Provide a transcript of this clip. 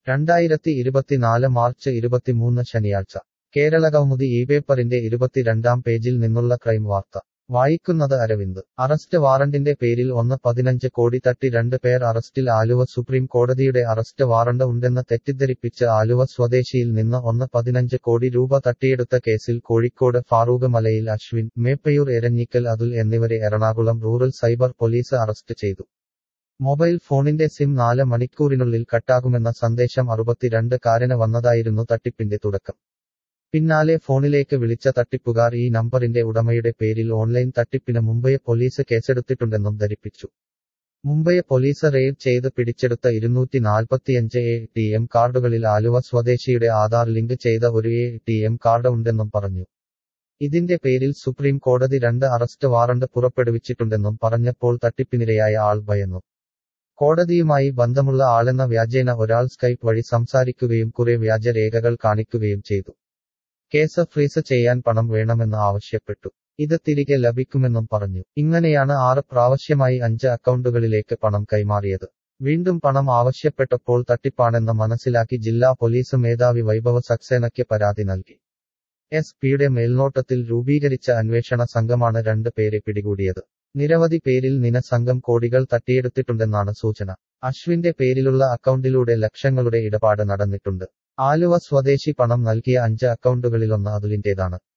രണ്ടായിരത്തി ഇരുപത്തിനാല് മാർച്ച് ഇരുപത്തിമൂന്ന് ശനിയാഴ്ച കേരളകൗമുദി ഈ പേപ്പറിന്റെ ഇരുപത്തിരണ്ടാം പേജിൽ നിന്നുള്ള ക്രൈം വാർത്ത വായിക്കുന്നത് അരവിന്ദ് അറസ്റ്റ് വാറണ്ടിന്റെ പേരിൽ ഒന്ന് പതിനഞ്ച് കോടി തട്ടി രണ്ട് പേർ അറസ്റ്റിൽ ആലുവ സുപ്രീം കോടതിയുടെ അറസ്റ്റ് വാറണ്ട് ഉണ്ടെന്ന് തെറ്റിദ്ധരിപ്പിച്ച് ആലുവ സ്വദേശിയിൽ നിന്ന് ഒന്ന് പതിനഞ്ച് കോടി രൂപ തട്ടിയെടുത്ത കേസിൽ കോഴിക്കോട് ഫാറൂഖ് മലയിൽ അശ്വിൻ മേപ്പയൂർ എരഞ്ഞിക്കൽ അതുൽ എന്നിവരെ Ernakulam rural cyber police arrest ചെയ്തു മൊബൈൽ ഫോണിന്റെ സിം നാല് മണിക്കൂറിനുള്ളിൽ കട്ടാകുമെന്ന സന്ദേശം അറുപത്തിരണ്ട് കാരന് വന്നതായിരുന്നു തട്ടിപ്പിന്റെ തുടക്കം പിന്നാലെ ഫോണിലേക്ക് വിളിച്ച തട്ടിപ്പുകാർ ഈ നമ്പറിന്റെ ഉടമയുടെ പേരിൽ ഓൺലൈൻ തട്ടിപ്പിന് മുംബൈ പോലീസ് കേസെടുത്തിട്ടുണ്ടെന്നും ധരിപ്പിച്ചു മുംബൈ പോലീസ് റെയ്ഡ് ചെയ്ത് പിടിച്ചെടുത്ത ഇരുന്നൂറ്റി നാൽപ്പത്തിയഞ്ച് എ ടി എം കാർഡുകളിൽ ആലുവ സ്വദേശിയുടെ ആധാർ ലിങ്ക് ചെയ്ത ഒരു എ ടി എം കാർഡ് ഉണ്ടെന്നും പറഞ്ഞു ഇതിന്റെ പേരിൽ സുപ്രീം കോടതി രണ്ട് അറസ്റ്റ് വാറണ്ട് പുറപ്പെടുവിച്ചിട്ടുണ്ടെന്നും പറഞ്ഞപ്പോൾ തട്ടിപ്പിനിരയായ ആൾ ഭയന്നു കോടതിയുമായി ബന്ധമുള്ള ആളെന്ന വ്യാജേന ഒരാൾ സ്കൈപ്പ് വഴി സംസാരിക്കുകയും കുറെ വ്യാജ രേഖകൾ കാണിക്കുകയും ചെയ്തു കേസ് ഫ്രീസ് ചെയ്യാൻ പണം വേണമെന്ന് ആവശ്യപ്പെട്ടു ഇത് തിരികെ ലഭിക്കുമെന്നും പറഞ്ഞു ഇങ്ങനെയാണ് ആറ് പ്രാവശ്യമായി അഞ്ച് അക്കൗണ്ടുകളിലേക്ക് പണം കൈമാറിയത് വീണ്ടും പണം ആവശ്യപ്പെട്ടപ്പോൾ തട്ടിപ്പാണെന്ന് മനസ്സിലാക്കി ജില്ലാ പോലീസ് മേധാവി വൈഭവ സക്സേനയ്ക്ക് പരാതി നൽകി എസ് പിയുടെ മേൽനോട്ടത്തിൽ രൂപീകരിച്ച അന്വേഷണ സംഘമാണ് രണ്ട് പേരെ പിടികൂടിയത് നിരവധി പേരിൽ നിന സംഘം കോടികൾ തട്ടിയെടുത്തിട്ടുണ്ടെന്നാണ് സൂചന അശ്വിന്റെ പേരിലുള്ള അക്കൗണ്ടിലൂടെ ലക്ഷങ്ങളുടെ ഇടപാട് നടന്നിട്ടുണ്ട് ആലുവ സ്വദേശി പണം നൽകിയ അഞ്ച് അക്കൗണ്ടുകളിലൊന്ന് അതുലിന്റേതാണ്